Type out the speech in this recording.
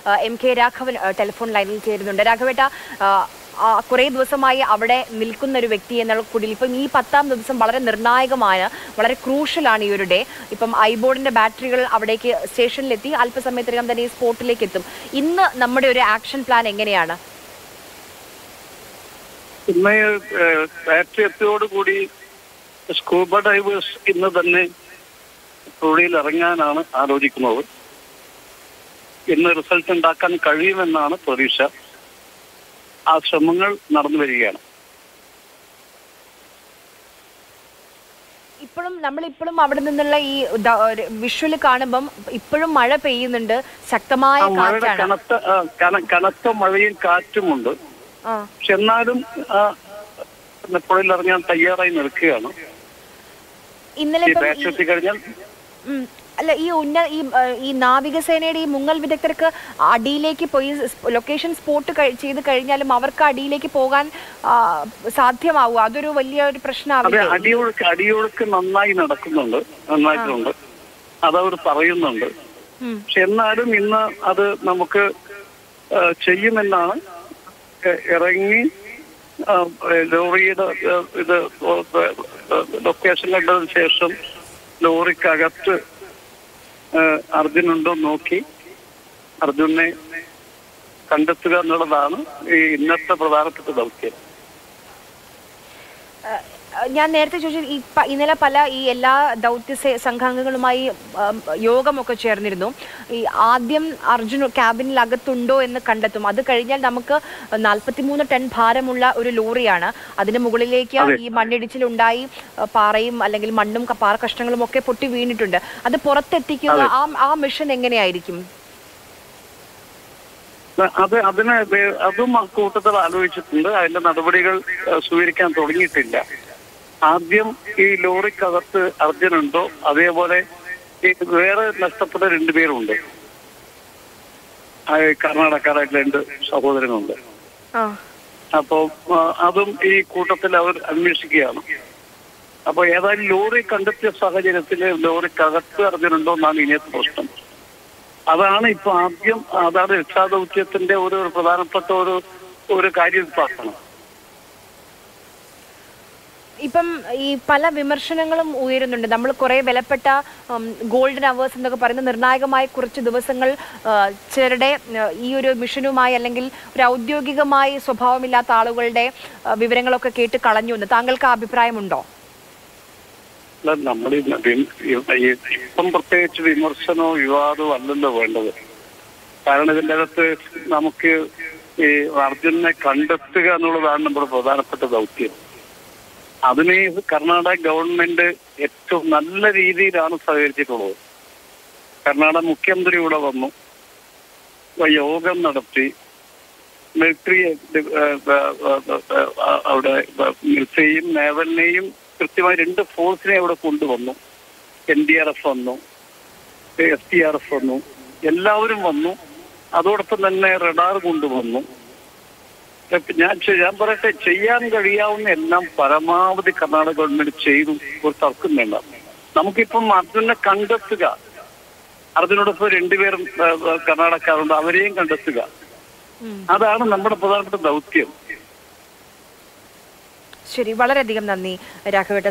ആ, M K Raghavan ആ, telephone ലൈനിൽ ചേരുന്നുണ്ട് രാഘവേട്ട ആ, ആ, കുറേ ദിവസമായി അവിടെ നിൽക്കുന്ന ഒരു വ്യക്തി എന്നുള്ള കൂടി ഇപ്പം ഈ പത്താം ദിവസം വളരെ നിർണായകമായ വളരെ ക്രൂഷ്യലാണ് ഈ ഒരു ഡേ ഇപ്പം ഐബോർഡിന്റെ ബാറ്ററികൾ അവിടേക്ക് സ്റ്റേഷനിലെത്തി അല്പസമയത്തിനകം തന്നെ ഈ സ്പോട്ടിലേക്ക് എത്തും ഇന്ന് നമ്മുടെ ഒരു ആക്ഷൻ പ്ലാൻ എങ്ങനെയാണ് ഇന്ന് ഏഹ്, ബാറ്ററി എത്തിയോടുകൂടി സ്കൂബ ഡൈവേഴ്സ് ഇന്ന് തന്നെ പുഴയിൽ ഇറങ്ങാനാണ് ആലോചിക്കുന്നത് ഇന്ന് റിസൾട്ട് ഉണ്ടാക്കാൻ കഴിയുമെന്നാണ് പ്രതീക്ഷ ആ ശ്രമങ്ങൾ നടന്നു വരികയാണ് ഇപ്പോഴും നമ്മൾ ഇപ്പോഴും അവിടെ നിന്നുള്ള ഈ വിഷ്വൽ കാണുമ്പം ഇപ്പോഴും മഴ പെയ്യുന്നുണ്ട് ശക്തമായ ആ മഴയുടെ കാറ്റാണ് കനത്ത ആ, കന- കനത്ത മഴയും കാറ്റുമുണ്ട് ആ പക്ഷെ എന്നാലും ആ, പിന്നെ പുഴയിൽ ഇറങ്ങാൻ തയ്യാറായി നിൽക്കുകയാണ് ഇന്നലെ ഈ ഇപ്പം ബാറ്ററി ഈ- എത്തിക്കഴിഞ്ഞാൽ ഉം. അല്ല ഈ ഉന്ന ഈ ആ, ഈ നാവികസേനയുടെ ഈ മുങ്ങൽ വിദഗ്ധർക്ക് അടിയിലേക്ക് പോയി ലൊക്കേഷൻ സ്പോട്ട് ചെയ്ത് കഴിഞ്ഞാലും അവർക്ക് അടിയിലേക്ക് പോകാൻ ആ, സാധ്യമാവുക അതൊരു വലിയ ഒരു അതെ പ്രശ്നമാവില്ലേ അടിയൊഴുക്ക് അടിയൊഴുക്ക് നന്നായി നടക്കുന്നുണ്ട് നന്നായിട്ടുണ്ട് അതവർ പറയുന്നുണ്ട് ഉം. പക്ഷെ എന്നാലും ഇന്ന് അത് നമുക്ക് ആ, ചെയ്യുമെന്നാണ് എ- ഇറങ്ങി ആ, ഏ, ലോറിയുടെ ഏ, ഇത് ലൊക്കേഷൻ കണ്ടതിന് ശേഷം ലോറിക്കകത്ത് ഏ, അർജുനുണ്ടോ നോക്കി അർജുനെ കണ്ടെത്തുക എന്നുള്ളതാണ് ഈ ഇന്നത്തെ പ്രധാനപ്പെട്ട ദൗത്യം ആ, ഞാൻ നേരത്തെ ചോദിച്ചു ഈ പ- ഇന്നലെ പല ഈ എല്ലാ ദൗത്യ സേ- സംഘാംഗങ്ങളുമായി ആം, യോഗമൊക്കെ ചേർന്നിരുന്നു ഈ ആദ്യം അർജുൻ ക്യാബിനിൽ അകത്തുണ്ടോ എന്ന് കണ്ടെത്തും അത് കഴിഞ്ഞാൽ നമുക്ക് നാൽപ്പത്തിമൂന്ന് ടൺ ഭാരമുള്ള ഒരു ലോറിയാണ് അതിന് മുകളിലേക്ക് അതെ. ഈ മണ്ണിടിച്ചിലുണ്ടായി ആ, പാറയും അല്ലെങ്കിൽ മണ്ണും ക- പാറ കഷ്ണങ്ങളും ഒക്കെ പൊട്ടി വീണിട്ടുണ്ട് അത് പുറത്തെത്തിക്കുക ആ ആ മിഷൻ എങ്ങനെയായിരിക്കും അത് അതിന് വേ- അതും ആ കൂട്ടത്തിൽ ആലോചിച്ചിട്ടുണ്ട് അതിന്റെ നടപടികൾ ഏഹ്, സ്വീകരിക്കാൻ തുടങ്ങിയിട്ടില്ല ആദ്യം ഈ ലോറിക്കകത്ത് അർജുനുണ്ടോ അതേപോലെ ഈ വേറെ നഷ്ടപ്പെട്ട രണ്ടുപേരുണ്ട് ആ, കർണാടകക്കാരായിട്ടുള്ള രണ്ട് സഹോദരനുണ്ട് ആ അപ്പോ ആ, അതും ഈ കൂട്ടത്തിൽ അവർ അന്വേഷിക്കുകയാണ് അപ്പൊ ഏതായാലും ലോറി കണ്ടെത്തിയ സാഹചര്യത്തിൽ ലോറിക്കകത്ത് അർജുനുണ്ടോ എന്നാണ് ഇനിയത്തെ പ്രശ്നം അതാണ് ഇപ്പൊ ആദ്യം അതാണ് രക്ഷാദൗത്യത്തിന്റെ ഒരു ഒരു പ്രധാനപ്പെട്ട ഒരു ഒരു കാര്യം പറയണം ഇപ്പം ഈ പല വിമർശനങ്ങളും ഉയരുന്നുണ്ട് നമ്മൾ കുറെ വിലപ്പെട്ട ഗോൾഡൻ അവേഴ്സ് എന്നൊക്കെ പറയുന്ന നിർണായകമായ കുറച്ച് ദിവസങ്ങൾ ആ, ചിലരുടെ ആ, ഈ ഒരു മിഷനുമായി അല്ലെങ്കിൽ ഒരു ഔദ്യോഗികമായി സ്വഭാവമില്ലാത്ത ആളുകളുടെ ആ, വിവരങ്ങളൊക്കെ കേട്ട് കളഞ്ഞു എന്ന് താങ്കൾക്ക് ആ അഭിപ്രായമുണ്ടോ അല്ല നമ്മൾ ഈ വി- ഈ- ഈ ഇപ്പം പ്രത്യേകിച്ച് വിമർശനമോ വിവാദമോ അല്ലല്ലോ വേണ്ടത് കാരണം ഇതിന്റെ അകത്ത് നമുക്ക് ഈ അർജുനെ കണ്ടെത്തുക എന്നുള്ളതാണ് നമ്മുടെ പ്രധാനപ്പെട്ട ദൗത്യം അതിന് ഈ കർണാടക ഗവൺമെന്റ് ഏറ്റവും നല്ല രീതിയിലാണ് സഹകരിച്ചിട്ടുള്ളത് കർണാടക മുഖ്യമന്ത്രി ഇവിടെ വന്നു ഇപ്പൊ യോഗം നടത്തി മിലിറ്ററി അവിടെ മിലിറ്ററിയും നേവലിനെയും കൃത്യമായി രണ്ട് ഫോഴ്സിനെ അവിടെ കൊണ്ടുവന്നു എൻ ഡി ആർ എഫ് വന്നു എസ് ടി ആർ എഫ് വന്നു എല്ലാവരും വന്നു അതോടൊപ്പം തന്നെ റഡാർ കൊണ്ടുവന്നു ഇപ്പൊ ഞാൻ ചെ- ഞാൻ പറയട്ടെ ചെയ്യാൻ കഴിയാവുന്ന എല്ലാം പരമാവധി കർണാടക ഗവൺമെന്റ് ചെയ്തു ഒരു തർക്കം വേണ്ട നമുക്കിപ്പം അർജുനെ കണ്ടെത്തുക അർജുനോടൊപ്പം രണ്ടുപേരും ഏ, ഏ, കർണാടകക്കാരുണ്ട് അവരെയും കണ്ടെത്തുക അതാണ് നമ്മുടെ പ്രധാനപ്പെട്ട ദൗത്യം ശരി വളരെയധികം നന്ദി രാഘവേട്ട